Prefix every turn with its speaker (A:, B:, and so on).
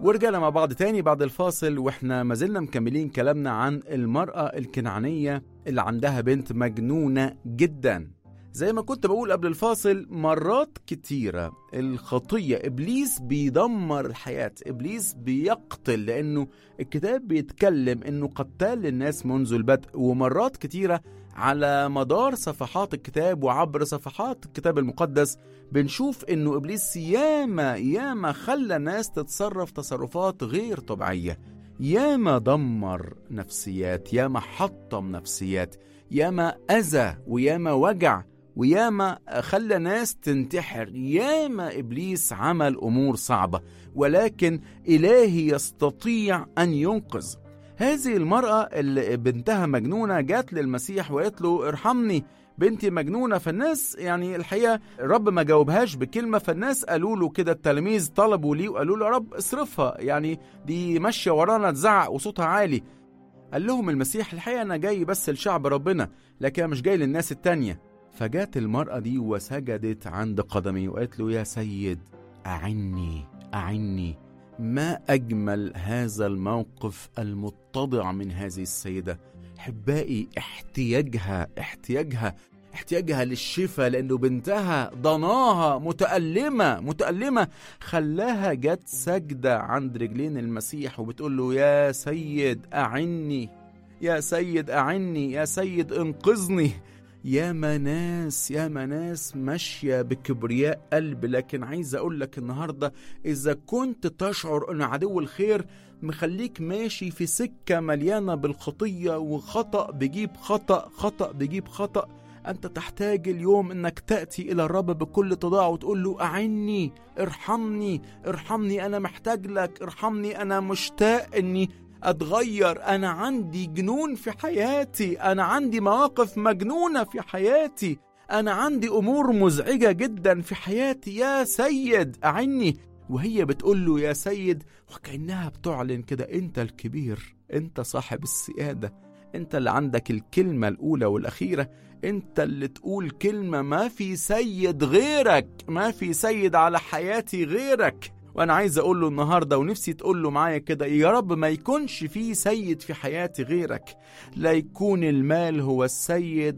A: ورجعنا مع بعض تاني بعد الفاصل واحنا ما زلنا مكملين كلامنا عن المرأة الكنعانية اللي عندها بنت مجنونة جدا زي ما كنت بقول قبل الفاصل مرات كتيرة الخطية إبليس بيدمر الحياة إبليس بيقتل لأنه الكتاب بيتكلم أنه قتال للناس منذ البدء ومرات كتيرة على مدار صفحات الكتاب وعبر صفحات الكتاب المقدس بنشوف انه ابليس ياما ياما خلى ناس تتصرف تصرفات غير طبيعيه ياما دمر نفسيات ياما حطم نفسيات ياما اذى وياما وجع وياما خلى ناس تنتحر ياما ابليس عمل امور صعبه ولكن الهي يستطيع ان ينقذ هذه المرأة اللي بنتها مجنونة جات للمسيح وقالت له ارحمني بنتي مجنونة فالناس يعني الحقيقة الرب ما جاوبهاش بكلمة فالناس قالوا له كده التلاميذ طلبوا ليه وقالوا له يا رب اصرفها يعني دي ماشية ورانا تزعق وصوتها عالي قال لهم المسيح الحقيقة أنا جاي بس لشعب ربنا لكن مش جاي للناس التانية فجات المرأة دي وسجدت عند قدمي وقالت له يا سيد أعني أعني ما أجمل هذا الموقف المتضع من هذه السيدة حبائي احتياجها احتياجها احتياجها للشفاء لأنه بنتها ضناها متألمة متألمة خلاها جت سجدة عند رجلين المسيح وبتقول له يا سيد أعني يا سيد أعني يا سيد انقذني يا ناس يا ناس ماشية بكبرياء قلب لكن عايز أقول لك النهاردة إذا كنت تشعر أن عدو الخير مخليك ماشي في سكة مليانة بالخطية وخطأ بيجيب خطأ خطأ بيجيب خطأ أنت تحتاج اليوم أنك تأتي إلى الرب بكل تضاع وتقول له أعني ارحمني ارحمني أنا محتاج لك ارحمني أنا مشتاق أني اتغير انا عندي جنون في حياتي انا عندي مواقف مجنونه في حياتي انا عندي امور مزعجه جدا في حياتي يا سيد اعني وهي بتقول له يا سيد وكانها بتعلن كده انت الكبير انت صاحب السياده انت اللي عندك الكلمه الاولى والاخيره انت اللي تقول كلمه ما في سيد غيرك ما في سيد على حياتي غيرك وانا عايز اقول له النهارده ونفسي تقول له معايا كده يا رب ما يكونش في سيد في حياتي غيرك لا يكون المال هو السيد